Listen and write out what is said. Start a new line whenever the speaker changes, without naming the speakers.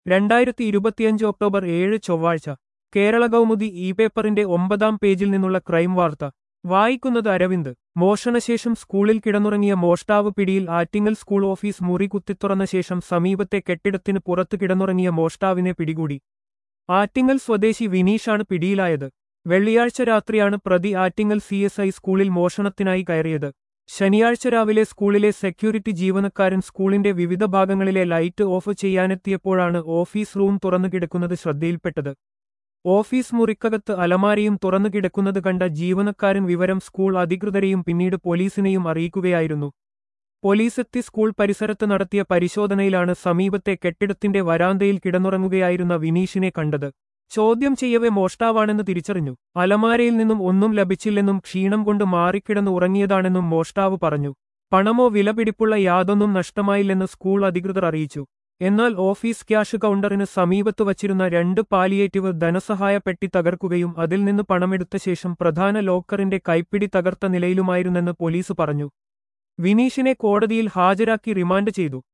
രണ്ടായിരത്തി ഇരുപത്തിയഞ്ച് ഒക്ടോബർ ഏഴ് ചൊവ്വാഴ്ച കേരള കൗമുദി ഇ പേപ്പറിന്റെ ഒമ്പതാം പേജിൽ നിന്നുള്ള ക്രൈം വാർത്ത വായിക്കുന്നത് അരവിന്ദ് മോഷണശേഷം സ്കൂളിൽ കിടന്നുറങ്ങിയ മോഷ്ടാവ് പിടിയിൽ ആറ്റിങ്ങൽ സ്കൂൾ ഓഫീസ് മുറി കുത്തിത്തുറന്ന ശേഷം സമീപത്തെ കെട്ടിടത്തിന് പുറത്തു കിടന്നുറങ്ങിയ മോഷ്ടാവിനെ പിടികൂടി ആറ്റിങ്ങൽ സ്വദേശി വിനീഷാണ് പിടിയിലായത് വെള്ളിയാഴ്ച രാത്രിയാണ് പ്രതി ആറ്റിങ്ങൽ സി എസ് ഐ സ്കൂളിൽ മോഷണത്തിനായി കയറിയത് ശനിയാഴ്ച രാവിലെ സ്കൂളിലെ സെക്യൂരിറ്റി ജീവനക്കാരൻ സ്കൂളിന്റെ വിവിധ ഭാഗങ്ങളിലെ ലൈറ്റ് ഓഫ് ചെയ്യാനെത്തിയപ്പോഴാണ് ഓഫീസ് റൂം തുറന്നു കിടക്കുന്നത് ശ്രദ്ധയിൽപ്പെട്ടത് ഓഫീസ് മുറിക്കകത്ത് അലമാരയും തുറന്നു കിടക്കുന്നത് കണ്ട ജീവനക്കാരൻ വിവരം സ്കൂൾ അധികൃതരെയും പിന്നീട് പോലീസിനെയും അറിയിക്കുകയായിരുന്നു പോലീസെത്തി സ്കൂൾ പരിസരത്ത് നടത്തിയ പരിശോധനയിലാണ് സമീപത്തെ കെട്ടിടത്തിന്റെ വരാന്തയിൽ കിടന്നുറങ്ങുകയായിരുന്ന വിനീഷിനെ കണ്ടത് ചോദ്യം ചെയ്യവെ മോഷ്ടാവാണെന്ന് തിരിച്ചറിഞ്ഞു അലമാരയിൽ നിന്നും ഒന്നും ലഭിച്ചില്ലെന്നും ക്ഷീണം കൊണ്ട് മാറിക്കിടന്ന് ഉറങ്ങിയതാണെന്നും മോഷ്ടാവ് പറഞ്ഞു പണമോ വിലപിടിപ്പുള്ള യാതൊന്നും നഷ്ടമായില്ലെന്ന് സ്കൂൾ അധികൃതർ അറിയിച്ചു എന്നാൽ ഓഫീസ് ക്യാഷ് കൗണ്ടറിന് സമീപത്ത് വച്ചിരുന്ന രണ്ട് പാലിയേറ്റീവ് ധനസഹായ പെട്ടി തകർക്കുകയും അതിൽ നിന്ന് പണമെടുത്ത ശേഷം പ്രധാന ലോക്കറിന്റെ കൈപ്പിടി തകർത്ത നിലയിലുമായിരുന്നെന്ന് പോലീസ് പറഞ്ഞു വിനീഷിനെ കോടതിയിൽ ഹാജരാക്കി റിമാൻഡ് ചെയ്തു